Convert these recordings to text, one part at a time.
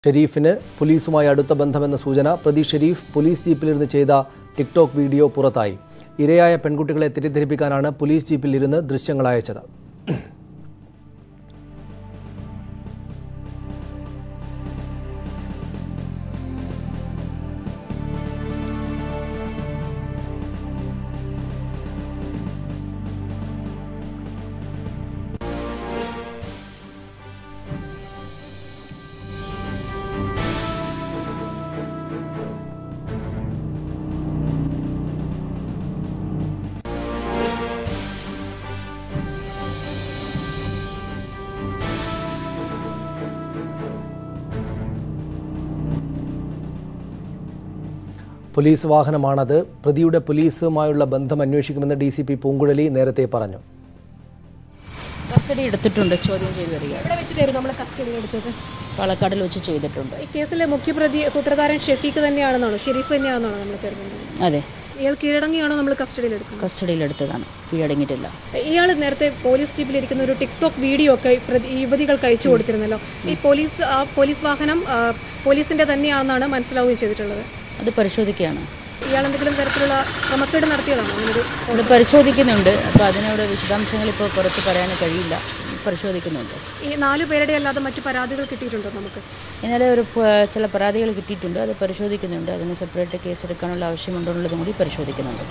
ഷെരീഫിന് പോലീസുമായി അടുത്ത ബന്ധമെന്ന സൂചന പ്രതി ഷെരീഫ് പോലീസ് ജീപ്പിലിരുന്ന് ചെയ്ത ടിക്ടോക്ക് വീഡിയോ പുറത്തായി ഇരയായ പെൺകുട്ടികളെ തെറ്റിദ്ധരിപ്പിക്കാനാണ് പോലീസ് ജീപ്പിൽ ഇരുന്ന് ദൃശ്യങ്ങൾ അയച്ചത് പോലീസ് വാഹനമാണത് പ്രതിയുടെ പോലീസുമായുള്ള ബന്ധം അന്വേഷിക്കുമെന്ന് ഡി സി പി പൂങ്കുഴലി നേരത്തെ പറഞ്ഞു കസ്റ്റഡി എടുത്തിട്ടുണ്ട് ചോദ്യം ചെയ്ത് വരികയാണ് എവിടെ വെച്ചിട്ടായിരുന്നു നമ്മൾ കസ്റ്റഡി എടുത്തത് പാലക്കാടിൽ വെച്ച് ചെയ്തിട്ടുണ്ട് ഈ കേസിലെ മുഖ്യപ്രതി സൂത്രധാരൻ ഷെഫീഖ് തന്നെയാണെന്നാണോ ഷെരീഫ് തന്നെയാണെന്നാണോ നമ്മൾ കരുതുന്നത് അതെ ഇയാൾ കീഴടങ്ങിയാണോ നമ്മൾ കസ്റ്റഡിയിൽ എടുക്കുന്നത് കസ്റ്റഡിയിൽ എടുത്തതാണ് കീഴടങ്ങിയിട്ടില്ല ഇയാൾ നേരത്തെ പോലീസ് ജീപ്പിലിരിക്കുന്ന ഒരു ടിക്ടോക്ക് വീഡിയോ ഒക്കെ പ്രതി- യുവതികൾക്ക് അയച്ചു കൊടുത്തിരുന്നല്ലോ ഈ പോലീസ് ആ പോലീസ് വാഹനം ആ, പോലീസിന്റെ തന്നെയാണെന്നാണ് മനസ്സിലാവുകയും ചെയ്തിട്ടുള്ളത് അത് പരിശോധിക്കുകയാണ് ഇയാൾ എന്തെങ്കിലും തരത്തിലുള്ള ക്രമക്കേട് നടത്തിയതാണോ അങ്ങനൊരു അത് പരിശോധിക്കുന്നുണ്ട് അപ്പോൾ അതിനോട് വിശദാംശങ്ങൾ ഇപ്പോൾ പുറത്ത് പറയാൻ കഴിയില്ല പരിശോധിക്കുന്നുണ്ട് ഈ നാലു പേരുടെ അല്ലാതെ മറ്റു പരാതികൾ കിട്ടിയിട്ടുണ്ടോ നമുക്ക് ഇന്നലെ ഒരു പ- ചില പരാതികൾ കിട്ടിയിട്ടുണ്ട് അത് പരിശോധിക്കുന്നുണ്ട് അതിന് സെപ്പറേറ്റ് കേസ് എടുക്കാനുള്ള ആവശ്യമുണ്ടോ എന്നുള്ളതും കൂടി പരിശോധിക്കുന്നുണ്ട്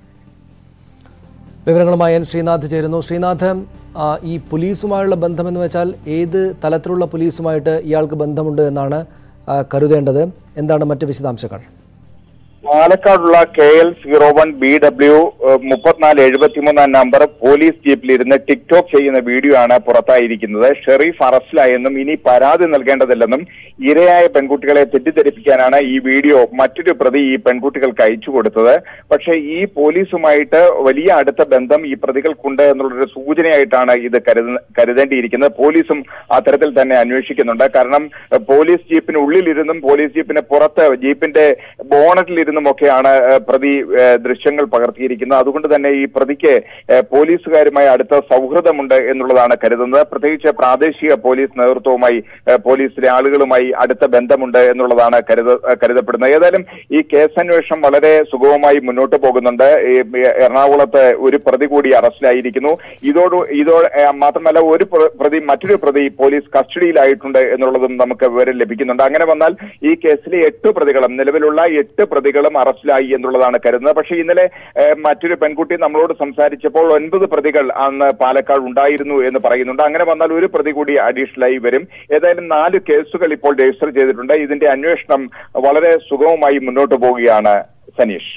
വിവരങ്ങളുമായി എൻ ശ്രീനാഥ് ചേരുന്നു ശ്രീനാഥ് ആ, ഈ പോലീസുമായുള്ള ബന്ധമെന്ന് വെച്ചാൽ ഏത് തലത്തിലുള്ള പോലീസുമായിട്ട് ഇയാൾക്ക് ബന്ധമുണ്ട് എന്നാണ് ആ, കരുതേണ്ടത് എന്താണ് മറ്റ് വിശദാംശങ്ങൾ പാലക്കാടുള്ള K L zero one B W മുപ്പത്തിനാല് എഴുപത്തിമൂന്നാം നമ്പർ പോലീസ് ജീപ്പിലിരുന്ന് ടിക്ടോക്ക് ചെയ്യുന്ന വീഡിയോ ആണ് പുറത്തായിരിക്കുന്നത് ഷെറീഫ് അറസ്റ്റിലായെന്നും ഇനി പരാതി നൽകേണ്ടതില്ലെന്നും ഇരയായ പെൺകുട്ടികളെ തെറ്റിദ്ധരിപ്പിക്കാനാണ് ഈ വീഡിയോ മറ്റൊരു പ്രതി ഈ പെൺകുട്ടികൾക്ക് അയച്ചു കൊടുത്തത് പക്ഷേ ഈ പോലീസുമായിട്ട് വലിയ അടുത്ത ബന്ധം ഈ പ്രതികൾക്കുണ്ട് എന്നുള്ളൊരു സൂചനയായിട്ടാണ് ഇത് കരുത കരുതേണ്ടിയിരിക്കുന്നത് പോലീസും അത്തരത്തിൽ തന്നെ അന്വേഷിക്കുന്നുണ്ട് കാരണം ഏഹ്, പോലീസ് ജീപ്പിനുള്ളിലിരുന്നും പോലീസ് ജീപ്പിന് പുറത്ത് ജീപ്പിന്റെ ബോണറ്റിലിരുന്നും ഒക്കെയാണ് ഏഹ്, പ്രതി ഏഹ്, ദൃശ്യങ്ങൾ പകർത്തിയിരിക്കുന്നത് അതുകൊണ്ട് തന്നെ ഈ പ്രതിക്ക് ഏഹ്, പോലീസുകാരുമായി അടുത്ത സൗഹൃദമുണ്ട് എന്നുള്ളതാണ് കരുതുന്നത് പ്രത്യേകിച്ച് പ്രാദേശിക പോലീസ് നേതൃത്വവുമായി ഏഹ്, പോലീസിലെ ആളുകളുമായി അടുത്ത ബന്ധമുണ്ട് എന്നുള്ളതാണ് കരുത കരുതപ്പെടുന്നത് ഏതായാലും ഈ കേസന്വേഷണം വളരെ സുഗമമായി മുന്നോട്ട് പോകുന്നുണ്ട് ഈ എറണാകുളത്ത് ഒരു പ്രതി കൂടി അറസ്റ്റിലായിരിക്കുന്നു ഇതോട് ഇതോ ഏഹ്, മാത്രമല്ല ഒരു പ്ര- പ്രതി മറ്റൊരു പ്രതി പോലീസ് കസ്റ്റഡിയിലായിട്ടുണ്ട് എന്നുള്ളതും നമുക്ക് വിവരം ലഭിക്കുന്നുണ്ട് അങ്ങനെ വന്നാൽ ഈ കേസിലെ എട്ട് പ്രതികളും നിലവിലുള്ള എട്ട് പ്രതികളും അറസ്റ്റിലായി എന്നുള്ളതാണ് കരുതുന്നത് പക്ഷേ ഇന്നലെ ഏഹ്, മറ്റൊരു പെൺകുട്ടി നമ്മളോട് സംസാരിച്ചപ്പോൾ ഒൻപത് പ്രതികൾ അന്ന് പാലക്കാട് ഉണ്ടായിരുന്നു എന്ന് പറയുന്നുണ്ട് അങ്ങനെ വന്നാൽ ഒരു പ്രതി കൂടി അഡീഷണലായി വരും ഏതായാലും നാല് കേസുകൾ ഇപ്പോൾ രജിസ്റ്റർ ചെയ്തിട്ടുണ്ട് ഇതിന്റെ അന്വേഷണം വളരെ സുഗമമായി മുന്നോട്ട് പോവുകയാണ് സനീഷ്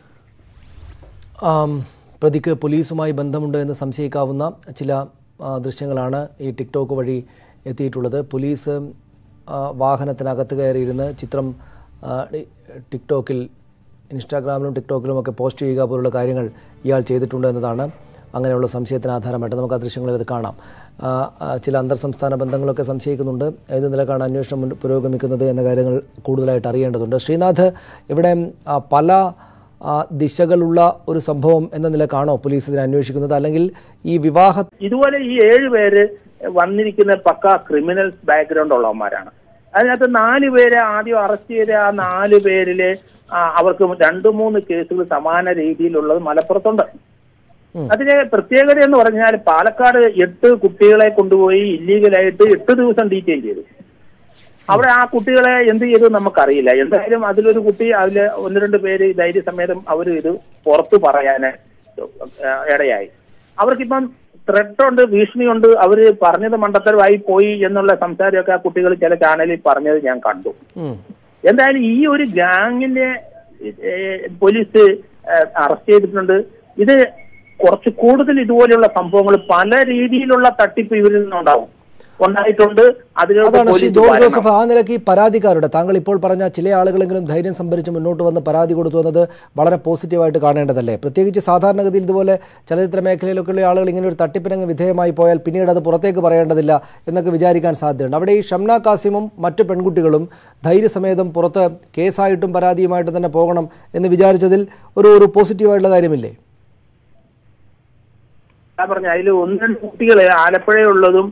ആം, പ്രതിക്ക് പോലീസുമായി ബന്ധമുണ്ട് എന്ന് സംശയിക്കാവുന്ന ചില ആ, ദൃശ്യങ്ങളാണ് ഈ ടിക്ടോക്ക് വഴി എത്തിയിട്ടുള്ളത് പോലീസ് ആ, വാഹനത്തിനകത്ത് കയറിയിരുന്ന് ചിത്രം ആ, ടി- ടിക്ടോക്കിൽ ഇൻസ്റ്റാഗ്രാമിലും ടിക്ടോക്കിലും ഒക്കെ പോസ്റ്റ് ചെയ്യുക പോലുള്ള കാര്യങ്ങൾ ഇയാൾ ചെയ്തിട്ടുണ്ട് എന്നതാണ് അങ്ങനെയുള്ള സംശയത്തിന് ആധാരമായിട്ട് നമുക്ക് ആ ദൃശ്യങ്ങളിൽ അത് കാണാം ആ, ആ, ചില അന്തർ സംസ്ഥാന ബന്ധങ്ങളൊക്കെ സംശയിക്കുന്നുണ്ട് ഏത് നിലക്കാണ് അന്വേഷണം മുൻ- പുരോഗമിക്കുന്നത് എന്ന കാര്യങ്ങൾ കൂടുതലായിട്ട് അറിയേണ്ടതുണ്ട് ശ്രീനാഥ് ഇവിടെ ആ, പല ആ, ദിശകളുള്ള ഒരു സംഭവം എന്ന നിലക്കാണോ പോലീസ് ഇതിനെ അന്വേഷിക്കുന്നത് അല്ലെങ്കിൽ ഈ വിവാഹ ഇതുപോലെ ഈ ഏഴ് പേര് വന്നിരിക്കുന്ന പക്ക ക്രിമിനൽ ബാക്ക്ഗ്രൗണ്ട് ഉള്ളവന്മാരാണ് അതിനകത്ത് നാല് പേരെ ആദ്യം അറസ്റ്റ് ചെയ്ത ആ നാല് പേരില് ആ, അവർക്ക് രണ്ട് മൂന്ന് കേസുകൾ സമാന രീതിയിലുള്ളത് മലപ്പുറത്തുണ്ട് അതിന് പ്രത്യേകത എന്ന് പറഞ്ഞാൽ പാലക്കാട് എട്ട് കുട്ടികളെ കൊണ്ടുപോയി ഇല്ലീഗലായിട്ട് എട്ട് ദിവസം ഡീറ്റെയിൻ ചെയ്തു അവിടെ ആ കുട്ടികളെ എന്ത് ചെയ്തു നമുക്കറിയില്ല എന്തായാലും അതിലൊരു കുട്ടി അതിൽ ഒന്ന് രണ്ട് പേര് ധൈര്യസമേതം അവർ ഇത് പുറത്തു പറയാന് ഇടയായി അവർക്കിപ്പം ത്രെട്ടുണ്ട് ഭീഷണിയുണ്ട് അവര് പറഞ്ഞത് മണ്ടത്തരമായി പോയി എന്നുള്ള സംസാരമൊക്കെ ആ കുട്ടികൾ ചില ചാനലിൽ പറഞ്ഞത് ഞാൻ കണ്ടു ഉം. എന്തായാലും ഈ ഒരു ഗാങ്ങിനെ ഏഹ്, പോലീസ് ഏഹ്, അറസ്റ്റ് ചെയ്തിട്ടുണ്ട് ഇത് കുറച്ച് കൂടുതൽ ഇതുപോലെയുള്ള സംഭവങ്ങൾ പല രീതിയിലുള്ള തട്ടിപ്പ് ഇവരിൽ നിന്നുണ്ടാവും ഉണ്ടായിട്ടുണ്ട് അതിനകത്ത് അതാണ് ശ്രീ പോലീസ് ജോർജ് വരണം. ജോസഫ് ആ നിലയ്ക്ക് ഈ പരാതിക്കാരുടെ താങ്കൾ ഇപ്പോൾ പറഞ്ഞ ചില ആളുകളെങ്കിലും ധൈര്യം സംഭരിച്ച് മുന്നോട്ട് വന്ന് പരാതി കൊടുത്തു എന്നത് വളരെ പോസിറ്റീവായിട്ട് കാണേണ്ടതല്ലേ പ്രത്യേകിച്ച് സാധാരണഗതിയിൽ ഇതുപോലെ ചലച്ചിത്ര മേഖലയിലൊക്കെയുള്ള ആളുകൾ ഇങ്ങനെ ഒരു തട്ടിപ്പിനങ്ങ് വിധേയമായി പോയാൽ പിന്നീട് അത് പുറത്തേക്ക് പറയേണ്ടതില്ല എന്നൊക്കെ വിചാരിക്കാൻ സാധ്യതയുണ്ട് അവിടെ ഈ ഷംന കാസിമും മറ്റു പെൺകുട്ടികളും ധൈര്യസമേതം പുറത്ത് കേസായിട്ടും പരാതിയുമായിട്ടും തന്നെ പോകണം എന്ന് വിചാരിച്ചതിൽ ഒരു ഒരു പോസിറ്റീവായിട്ടുള്ള കാര്യമില്ലേ ഞാൻ പറഞ്ഞ അതിൽ ഒന്ന് രണ്ട് കുട്ടികള് ആലപ്പുഴയുള്ളതും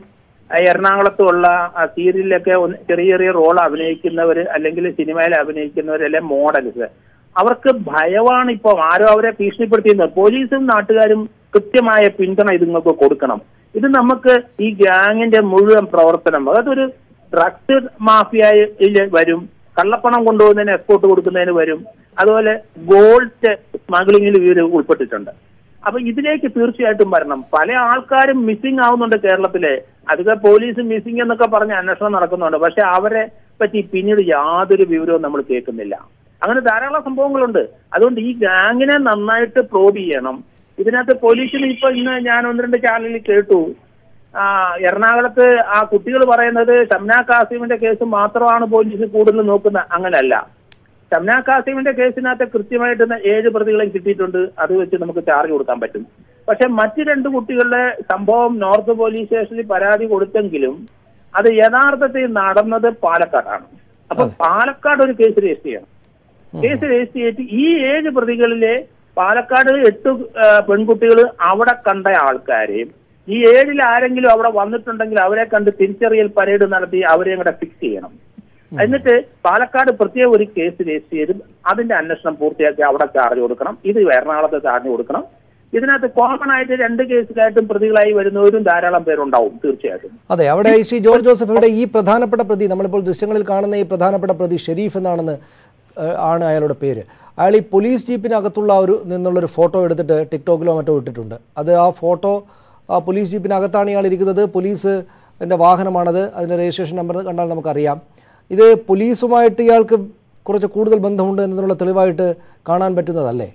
ആ, എറണാകുളത്തുള്ള ആ സീരിയലിലൊക്കെ ഒന്ന് ചെറിയ ചെറിയ റോൾ അഭിനയിക്കുന്നവർ അല്ലെങ്കിൽ സിനിമയിൽ അഭിനയിക്കുന്നവർ അല്ലെങ്കിൽ മോഡൽസ് അവർക്ക് ഭയമാണ് ഇപ്പൊ ആരോ അവരെ ഭീഷണിപ്പെടുത്തിയിരുന്നത് പോലീസും നാട്ടുകാരും കൃത്യമായ പിന്തുണ ഇതുങ്ങൾക്ക് കൊടുക്കണം ഇത് നമുക്ക് ഈ ഗ്യാങ്ങിന്റെ മുഴുവൻ പ്രവർത്തനം അതൊരു ഡ്രഗ്സ് മാഫിയയിൽ വരും കള്ളപ്പണം കൊണ്ടുപോകുന്നതിന് എക്സ്പോർട്ട് കൊടുക്കുന്നതിന് വരും അതുപോലെ ഗോൾഡ് സ്മഗ്ലിങ്ങിൽ ഇവർ ഉൾപ്പെട്ടിട്ടുണ്ട് അപ്പൊ ഇതിലേക്ക് തീർച്ചയായിട്ടും വരണം പല ആൾക്കാരും മിസ്സിംഗ് ആവുന്നുണ്ട് കേരളത്തിലെ അതൊക്കെ പോലീസ് മിസ്സിംഗ് എന്നൊക്കെ പറഞ്ഞ് അന്വേഷണം നടക്കുന്നുണ്ട് പക്ഷെ അവരെ പറ്റി പിന്നീട് യാതൊരു വിവരവും നമ്മൾ കേൾക്കുന്നില്ല അങ്ങനെ ധാരാളം സംഭവങ്ങളുണ്ട് അതുകൊണ്ട് ഈ ഗാങ്ങിനെ നന്നായിട്ട് പ്രോബ് ചെയ്യണം ഇതിനകത്ത് പോലീസിന് ഇപ്പൊ ഇന്ന് ഞാൻ ഒന്ന് രണ്ട് ചാനലിൽ കേട്ടു ആ എറണാകുളത്ത് ആ കുട്ടികൾ പറയുന്നത് ഷംന കാസിമിന്റെ കേസ് മാത്രമാണ് പോലീസ് കൂടുതൽ നോക്കുന്നത് അങ്ങനല്ല ഷംന കാസിമിന്റെ കേസിനകത്ത് കൃത്യമായിട്ട് ഇന്ന് ഏഴ് പ്രതികളെ കിട്ടിയിട്ടുണ്ട് അത് വെച്ച് നമുക്ക് ചാർജ് കൊടുക്കാൻ പറ്റും പക്ഷെ മറ്റു രണ്ട് കുട്ടികളുടെ സംഭവം നോർത്ത് പോലീസ് സ്റ്റേഷനിൽ പരാതി കൊടുത്തെങ്കിലും അത് യഥാർത്ഥത്തിൽ നടന്നത് പാലക്കാടാണ് അപ്പൊ പാലക്കാട് ഒരു കേസ് രജിസ്റ്റർ ചെയ്യണം കേസ് രജിസ്റ്റർ ചെയ്തിട്ട് ഈ ഏഴ് പ്രതികളിലെ പാലക്കാട് എട്ട് പെൺകുട്ടികൾ അവിടെ കണ്ട ആൾക്കാരെയും ഈ ഏഴിൽ ആരെങ്കിലും അവിടെ വന്നിട്ടുണ്ടെങ്കിൽ അവരെ കണ്ട് തിരിച്ചറിയൽ പരേഡ് നടത്തി അവരെ കൂടെ ഫിക്സ് ചെയ്യണം എന്നിട്ട് പാലക്കാട് പ്രത്യേക ഒരു കേസ് രജിസ്റ്റർ ചെയ്ത് അതിന്റെ അന്വേഷണം പൂർത്തിയാക്കി അവിടെ ചാർജ് കൊടുക്കണം ഇത് എറണാകുളത്ത് ചാർജ് കൊടുക്കണം ഇതിനകത്ത് കോമൺ ആയിട്ട് രണ്ട് കേസിലായിട്ടും പ്രതികളായി വരുന്നവരും ധാരാളം പേരുണ്ടാവും തീർച്ചയായിട്ടും അതെ അവിടെ ഈ ശ്രീ ജോർജ് ജോസഫ് ഇവിടെ ഈ പ്രധാനപ്പെട്ട പ്രതി നമ്മളിപ്പോൾ ദൃശ്യങ്ങളിൽ കാണുന്ന ഈ പ്രധാനപ്പെട്ട പ്രതി ഷെരീഫ് എന്നാണെന്ന് ഏഹ്, ആണ് അയാളുടെ പേര് അയാൾ ഈ പോലീസ് ജീപ്പിനകത്തുള്ള ഒരു നിന്നുള്ളൊരു ഫോട്ടോ എടുത്തിട്ട് ടിക്ടോക്കിലോ മറ്റോ ഇട്ടിട്ടുണ്ട് അത് ആ ഫോട്ടോ ആ പോലീസ് ജീപ്പിനകത്താണ് ഇയാൾ ഇരിക്കുന്നത് പോലീസ് എൻ്റെ വാഹനമാണത് അതിൻ്റെ രജിസ്ട്രേഷൻ നമ്പർ കണ്ടാൽ നമുക്കറിയാം ഇത് പോലീസുമായിട്ട് ഇയാൾക്ക് കുറച്ച് കൂടുതൽ ബന്ധമുണ്ട് എന്നതിനുള്ള തെളിവായിട്ട് കാണാൻ പറ്റുന്നതല്ലേ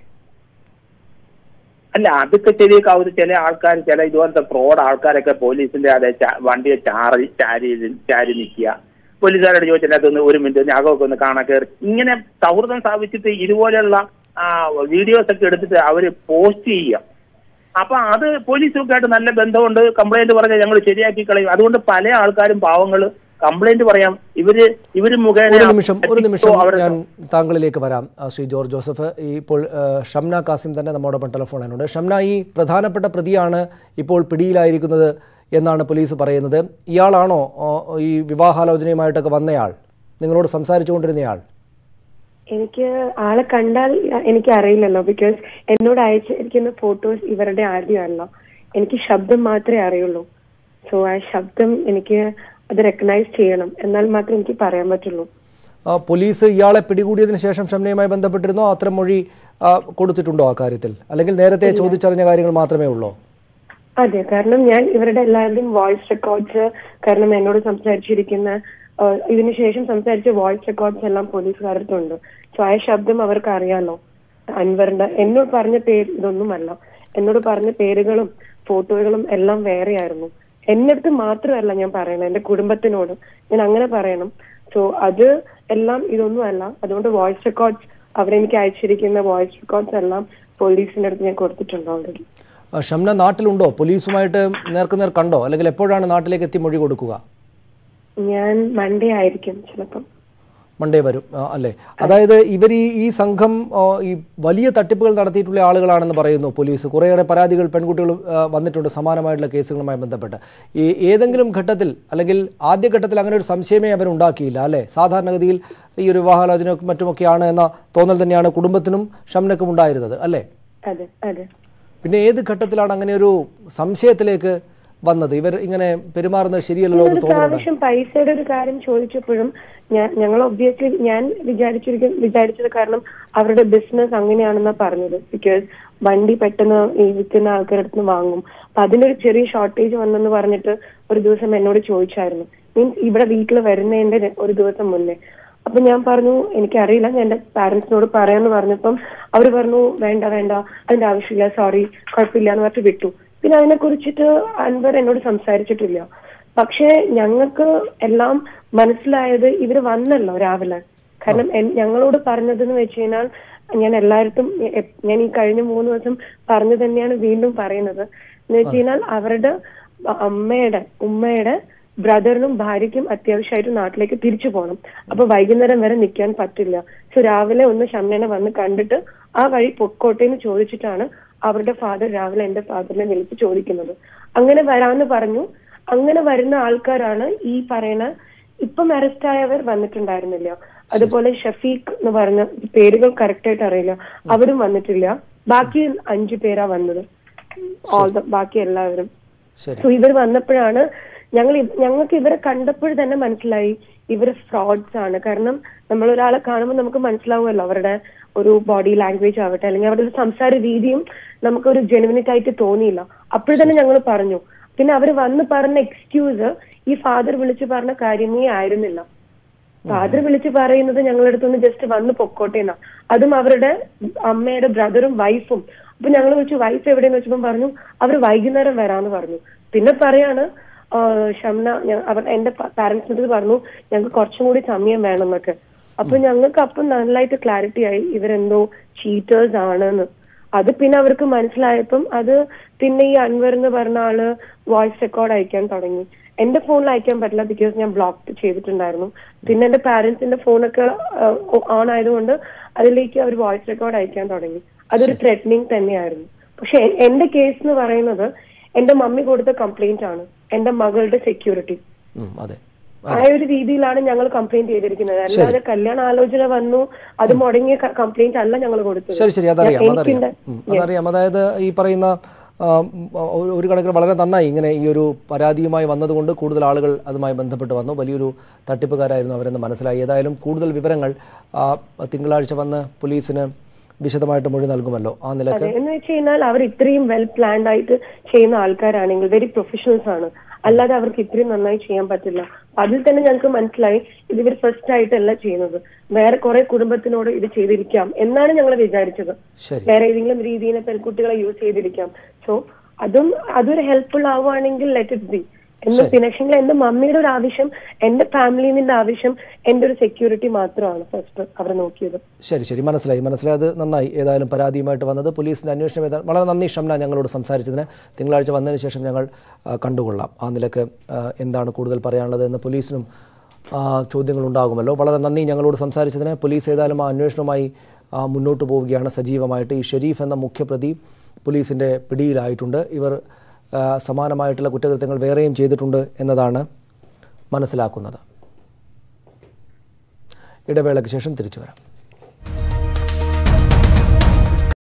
അല്ല അതൊക്കെ ശരിയാക്കാവുന്ന ചില ആൾക്കാർ ചില ഇതുപോലത്തെ ഫ്രോഡ് ആൾക്കാരൊക്കെ പോലീസിന്റെ അതെ ചാ- വണ്ടിയെ ചാറി ചാരി ചാരി നിൽക്കുക പോലീസുകാരോട് ചോദിച്ചാൽ അതൊന്ന് ഒരു മിനിറ്റ് അകമൊക്കെ ഒന്ന് കാണാൻ കയറി ഇങ്ങനെ സൗഹൃദം സ്ഥാപിച്ചിട്ട് ഇതുപോലെയുള്ള വീഡിയോസ് ഒക്കെ എടുത്തിട്ട് അവര് പോസ്റ്റ് ചെയ്യുക അപ്പൊ അത് പോലീസൊക്കെ ആയിട്ട് നല്ല ബന്ധമുണ്ട് കംപ്ലൈന്റ് പറഞ്ഞാൽ ഞങ്ങൾ ശരിയാക്കി കളയും അതുകൊണ്ട് പല ആൾക്കാരും പാവങ്ങൾ കംപ്ലൈന്റ് പറയാം ഇവര് ഇവര് മുഖേന ഒരു നിമിഷം ഒരു നിമിഷം അവരെ- ഞാൻ താങ്കളിലേക്ക് വരാം ആ, ശ്രീ ജോർജ് ജോസഫ് ഈ ഇപ്പോൾ ആ, ഷംന കാസിം തന്നെ നമ്മോടൊപ്പം ടെലിഫോൺ ലൈനുണ്ട് ഷംന ഈ പ്രധാനപ്പെട്ട പ്രതിയാണ് ഇപ്പോൾ പിടിയിലായിരിക്കുന്നത് എന്നാണ് പോലീസ് പറയുന്നത് ഇയാളാണോ ആ, ഈ വിവാഹാലോചനയുമായിട്ടൊക്കെ വന്നയാൾ നിങ്ങളോട് സംസാരിച്ചുകൊണ്ടിരുന്നയാൾ എനിക്ക് ആളെ കണ്ടാൽ എനിക്ക് അറിയില്ലല്ലോ ബിക്കോസ് എന്നോട് അയച്ചിരിക്കുന്ന ഫോട്ടോസ് ഇവരുടെ ആദ്യമല്ല എനിക്ക് ശബ്ദം മാത്രമേ അറിയുള്ളൂ സോ ആ ശബ്ദം എനിക്ക് അത് റെക്കഗ്നൈസ് ചെയ്യണം എന്നാൽ മാത്രമേ എനിക്ക് പറയാൻ പറ്റുള്ളൂ ആ, പോലീസ് ഇയാളെ പിടികൂടിയതിനു ശേഷം ഷംനയുമായി ബന്ധപ്പെട്ടിരുന്നോ അത്തരം മൊഴി ആ, കൊടുത്തിട്ടുണ്ടോ ആ കാര്യത്തിൽ അല്ലെങ്കിൽ നേരത്തെ ചോദിച്ചറിഞ്ഞ കാര്യങ്ങൾ മാത്രമേ ഉള്ളൂ അതെ കാരണം ഞാൻ ഇവരുടെ എല്ലാവരുടെയും വോയിസ് റെക്കോർഡ്സ് കാരണം എന്നോട് സംസാരിച്ചിരിക്കുന്ന ആ, ഇതിനുശേഷം സംസാരിച്ച വോയിസ് റെക്കോർഡ്സ് എല്ലാം പോലീസുകാരടുത്തുണ്ട് സോ ആ ശബ്ദം അവർക്ക് അറിയാലോ അൻവറിന്റെ എന്നോട് പറഞ്ഞ പേര് ഇതൊന്നുമല്ല എന്നോട് പറഞ്ഞ പേരുകളും ഫോട്ടോകളും എല്ലാം വേറെയായിരുന്നു എന്നടുത്ത് മാത്രമല്ല ഞാൻ പറയണം എന്റെ കുടുംബത്തിനോട് ഞാൻ അങ്ങനെ പറയണം സോ അത് എല്ലാം ഇതൊന്നും അല്ല അതുകൊണ്ട് വോയിസ് റെക്കോർഡ്സ് അവരെനിക്ക് അയച്ചിരിക്കുന്ന വോയിസ് റെക്കോർഡ്സ് എല്ലാം പോലീസിന്റെ അടുത്ത് ഞാൻ കൊടുത്തിട്ടുണ്ട് ഓൾറെഡി ആ, ഷംന നാട്ടിലുണ്ടോ പോലീസുമായിട്ട് നേർക്കുനേർ കണ്ടോ അല്ലെങ്കിൽ എപ്പോഴാണ് നാട്ടിലേക്ക് എത്തി മൊഴി കൊടുക്കുക ഞാൻ മൺഡേ ആയിരിക്കും ചിലപ്പം മൺഡേ വരും ആ, അല്ലേ അതായത് ഇവർ ഈ ഈ സംഘം ആ, ഈ വലിയ തട്ടിപ്പുകൾ നടത്തിയിട്ടുള്ള ആളുകളാണെന്ന് പറയുന്നു പോലീസ് കുറേയേറെ പരാതികൾ പെൺകുട്ടികൾ ആ, വന്നിട്ടുണ്ട് സമാനമായിട്ടുള്ള കേസുകളുമായി ബന്ധപ്പെട്ട് ഈ ഏതെങ്കിലും ഘട്ടത്തിൽ അല്ലെങ്കിൽ ആദ്യഘട്ടത്തിൽ അങ്ങനെ ഒരു സംശയമേ അവർ ഉണ്ടാക്കിയില്ല അല്ലേ സാധാരണഗതിയിൽ ഈ ഒരു വിവാഹാലോചനയും മറ്റുമൊക്കെയാണ് എന്ന തോന്നൽ തന്നെയാണ് കുടുംബത്തിനും ഷംനക്കും ഉണ്ടായിരുന്നത് അല്ലേ അതെ അതെ പിന്നെ ഏത് ഘട്ടത്തിലാണ് അങ്ങനെ ഒരു സംശയത്തിലേക്ക് വന്നത് ഇവർ ഇങ്ങനെ പെരുമാറുന്നത് ശരിയല്ലല്ലോ എന്ന് ഒരു തോന്നുന്നുണ്ട് പ്രാവശ്യം പൈസയുടെ ഒരു കാര്യം ചോദിച്ചപ്പോഴും ഞാൻ ഞങ്ങൾ ഒബ്വിയസ്ലി ഞാൻ വിചാരിച്ചിരിക്കും വിചാരിച്ചത് കാരണം അവരുടെ ബിസിനസ് അങ്ങനെയാണെന്നാ പറഞ്ഞത് ബിക്കോസ് വണ്ടി പെട്ടെന്ന് ഈ വിൽക്കുന്ന ആൾക്കാരുടെ അടുത്ത് നിന്ന് വാങ്ങും അപ്പൊ അതിനൊരു ചെറിയ ഷോർട്ടേജ് വന്നെന്ന് പറഞ്ഞിട്ട് ഒരു ദിവസം എന്നോട് ചോദിച്ചായിരുന്നു മീൻസ് ഇവിടെ വീട്ടിൽ വരുന്നതിന്റെ ര- ഒരു ദിവസം മുന്നേ അപ്പൊ ഞാൻ പറഞ്ഞു എനിക്കറിയില്ല ഞാൻ എന്റെ പാരന്റ്സിനോട് പറയാന്ന് പറഞ്ഞപ്പം അവർ പറഞ്ഞു വേണ്ട വേണ്ട അതിന്റെ ആവശ്യമില്ല സോറി കുഴപ്പമില്ല എന്ന് പറഞ്ഞിട്ട് വിട്ടു പിന്നെ അതിനെ കുറിച്ചിട്ട് അൻവർ എന്നോട് സംസാരിച്ചിട്ടില്ല പക്ഷേ ഞങ്ങൾക്ക് എല്ലാം മനസ്സിലായത് ഇവര് വന്നല്ലോ രാവിലെ കാരണം എൻ- ഞങ്ങളോട് പറഞ്ഞതെന്ന് വെച്ച് കഴിഞ്ഞാൽ ഞാൻ എല്ലായിടത്തും എ- ഞാൻ ഈ കഴിഞ്ഞ മൂന്ന് ദിവസം പറഞ്ഞു തന്നെയാണ് വീണ്ടും പറയുന്നത് എന്ന് വെച്ച് കഴിഞ്ഞാൽ അവരുടെ അമ്മയുടെ ഉമ്മയുടെ ബ്രദറിനും ഭാര്യയ്ക്കും അത്യാവശ്യമായിട്ട് നാട്ടിലേക്ക് തിരിച്ചു പോകണം അപ്പൊ വൈകുന്നേരം വരെ നിൽക്കാൻ പറ്റില്ല സോ രാവിലെ ഒന്ന് ഷമ്മേനെ വന്ന് കണ്ടിട്ട് ആ വഴി പൊക്കോട്ടെ എന്ന് ചോദിച്ചിട്ടാണ് അവരുടെ ഫാദർ രാവിലെ എന്റെ ഫാദറിനെ വിളിച്ച് ചോദിക്കുന്നത് അങ്ങനെ വരാമെന്ന് പറഞ്ഞു അങ്ങനെ വരുന്ന ആൾക്കാരാണ് ഈ പറയുന്ന ഇപ്പം അറസ്റ്റ് ആയവർ വന്നിട്ടുണ്ടായിരുന്നില്ല അതുപോലെ ഷഫീഖ് എന്ന് പറഞ്ഞ പേരുകൾ കറക്റ്റ് ആയിട്ട് അറിയില്ല അവരും വന്നിട്ടില്ല ബാക്കി അഞ്ചു പേരാ വന്നത് ഓൾ ദ ബാക്കി എല്ലാവരും ശരി സോ ഇവർ വന്നപ്പോഴാണ് ഞങ്ങൾ ഇ- ഞങ്ങൾക്ക് ഇവരെ കണ്ടപ്പോൾ തന്നെ മനസ്സിലായി ഇവര് ഫ്രോഡ്സ് ആണ് കാരണം നമ്മൾ ഒരാളെ കാണുമ്പോൾ നമുക്ക് മനസ്സിലാവുമല്ലോ അവരുടെ ഒരു ബോഡി ലാംഗ്വേജ് ആവട്ടെ അല്ലെങ്കിൽ അവരുടെ ഒരു സംസാര രീതിയും നമുക്കൊരു ജെനുവിനിറ്റ് ആയിട്ട് തോന്നിയില്ല അപ്പോൾ തന്നെ ഞങ്ങൾ പറഞ്ഞു പിന്നെ അവർ വന്ന് പറഞ്ഞ എക്സ്ക്യൂസ് ഈ ഫാദർ വിളിച്ച് പറഞ്ഞ കാര്യമേ ആയിരുന്നില്ല ഫാദർ വിളിച്ച് പറയുന്നത് ഞങ്ങളുടെ അടുത്തൊന്ന് ജസ്റ്റ് വന്ന് പൊക്കോട്ടെ എന്നാ അതും അവരുടെ അമ്മയുടെ ബ്രദറും വൈഫും അപ്പൊ ഞങ്ങൾ വിളിച്ചു വൈഫ് എവിടെയെന്ന് വെച്ചപ്പോൾ പറഞ്ഞു അവർ വൈകുന്നേരം വരാന്ന് പറഞ്ഞു പിന്നെ പറയാണ് ആ, ഷംന ഞ- അവർ എന്റെ പാരന്റ്സിന്റെ അടുത്ത് പറഞ്ഞു ഞങ്ങൾക്ക് കുറച്ചും കൂടി സമയം വേണം എന്നൊക്കെ അപ്പൊ ഞങ്ങൾക്ക് അപ്പം നന്നായിട്ട് ക്ലാരിറ്റി ആയി ഇവരെന്തോ ചീറ്റേഴ്സ് ആണെന്ന് അത് പിന്നെ അവർക്ക് മനസ്സിലായപ്പം അത് പിന്നെ ഈ അൻവർ എന്ന് പറഞ്ഞ ആള് വോയിസ് റെക്കോർഡ് അയക്കാൻ തുടങ്ങി എന്റെ ഫോണിൽ അയക്കാൻ പറ്റില്ല ബിക്കോസ് ഞാൻ ബ്ലോക്ക് ചെയ്തിട്ടുണ്ടായിരുന്നു പിന്നെ എന്റെ പാരന്റ്സിന്റെ ഫോണൊക്കെ ഓൺ ആയതുകൊണ്ട് അതിലേക്ക് അവർ വോയിസ് റെക്കോർഡ് അയക്കാൻ തുടങ്ങി അതൊരു ത്രെറ്റനിങ് തന്നെയായിരുന്നു പക്ഷെ എ- എന്റെ കേസ് എന്ന് പറയുന്നത് എന്റെ മമ്മി കൊടുത്ത കംപ്ലൈന്റ് ആണ് എന്റെ മകളുടെ സെക്യൂരിറ്റി ഉം, അതെ ആ ഒരു രീതിയിലാണ് ഞങ്ങൾ കംപ്ലൈന്റ് ചെയ്തിരിക്കുന്നത് അല്ലാതെ കല്യാണ ആലോചന വന്നു അത് മുടങ്ങിയ കംപ്ലൈന്റ് അല്ല ഞങ്ങൾ കൊടുത്തത് ശരി ശരി അതറിയാം ഞാൻ- അതറിയാം എനിക്കുണ്ട്. ഉം, അതറിയാം അതായത് ഈ പറയുന്ന ആ, ഉം, ഒരു- ഒരു കണക്കിന് വളരെ നന്നായി ഇങ്ങനെ ഈ ഒരു പരാതിയുമായി വന്നതുകൊണ്ട് കൂടുതൽ ആളുകൾ അതുമായി ബന്ധപ്പെട്ട് വന്നു വലിയൊരു തട്ടിപ്പുകാരായിരുന്നു അവരെന്ന് മനസ്സിലായി ഏതായാലും കൂടുതൽ വിവരങ്ങൾ ആ, തിങ്കളാഴ്ച വന്ന് പോലീസിന് വിശദമായിട്ട് മൊഴി നൽകുമല്ലോ ആ നിലക്ക് അതെ എന്ന് വെച്ച് കഴിഞ്ഞാൽ അവർ ഇത്രയും വെൽ പ്ലാൻഡ് ആയിട്ട് ചെയ്യുന്ന ആൾക്കാരാണെങ്കിൽ വെരി പ്രൊഫഷണൽസ് ആണ് അല്ലാതെ അവർക്ക് ഇത്രയും നന്നായി ചെയ്യാൻ പറ്റില്ല അതിൽ തന്നെ ഞങ്ങൾക്ക് മനസ്സിലായി ഇത് ഇവർ ഫസ്റ്റ് ആയിട്ടല്ല ചെയ്യുന്നത് വേറെ കുറെ കുടുംബത്തിനോട് ഇത് ചെയ്തിരിക്കാം എന്നാണ് ഞങ്ങൾ വിചാരിച്ചത് ശരി വേറെ ഏതെങ്കിലും രീതിയിൽ പെൺകുട്ടികളെ യൂസ് ചെയ്തിരിക്കാം സോ അതും അതൊരു ഹെൽപ്ഫുൾ ആവുകയാണെങ്കിൽ ലെറ്റ് ഇറ്റ് ബി എന്ന് പിന്നെ പക്ഷെങ്കിൽ എന്റെ മമ്മിയുടെ ഒരു ആവശ്യം എന്റെ ഫാമിലിന്റെ ആവശ്യം എന്റെ ഒരു സെക്യൂരിറ്റി മാത്രമാണ് ഫസ്റ്റ് അവർ നോക്കിയത് ശരി ശരി മനസ്സിലായി മനസ്സിലായത് നന്നായി ഏതായാലും പരാതിയുമായിട്ട് വന്നത് പോലീസിൻ്റെ അന്വേഷണം ഏതാ വളരെ നന്ദി ഷംന ഞങ്ങളോട് സംസാരിച്ചതിന് തിങ്കളാഴ്ച വന്നതിന് ശേഷം ഞങ്ങൾ ആ, കണ്ടുകൊള്ളാം ആ നിലക്ക് ആ, എന്താണ് കൂടുതൽ പറയാനുള്ളത് എന്ന് പോലീസിനും ആ, ചോദ്യങ്ങളുണ്ടാകുമല്ലോ വളരെ നന്ദി ഞങ്ങളോട് സംസാരിച്ചതിന് പോലീസ് ഏതായാലും ആ അന്വേഷണവുമായി ആ, മുന്നോട്ട് പോവുകയാണ് സജീവമായിട്ട് ഈ ഷെരീഫ് എന്ന മുഖ്യപ്രതി പോലീസിൻ്റെ പിടിയിലായിട്ടുണ്ട് ഇവർ ആ, സമാനമായിട്ടുള്ള കുറ്റകൃത്യങ്ങൾ വേറെയും ചെയ്തിട്ടുണ്ട് എന്നതാണ് മനസ്സിലാക്കുന്നത് ഇടവേളയ്ക്ക് ശേഷം തിരിച്ചു വരാം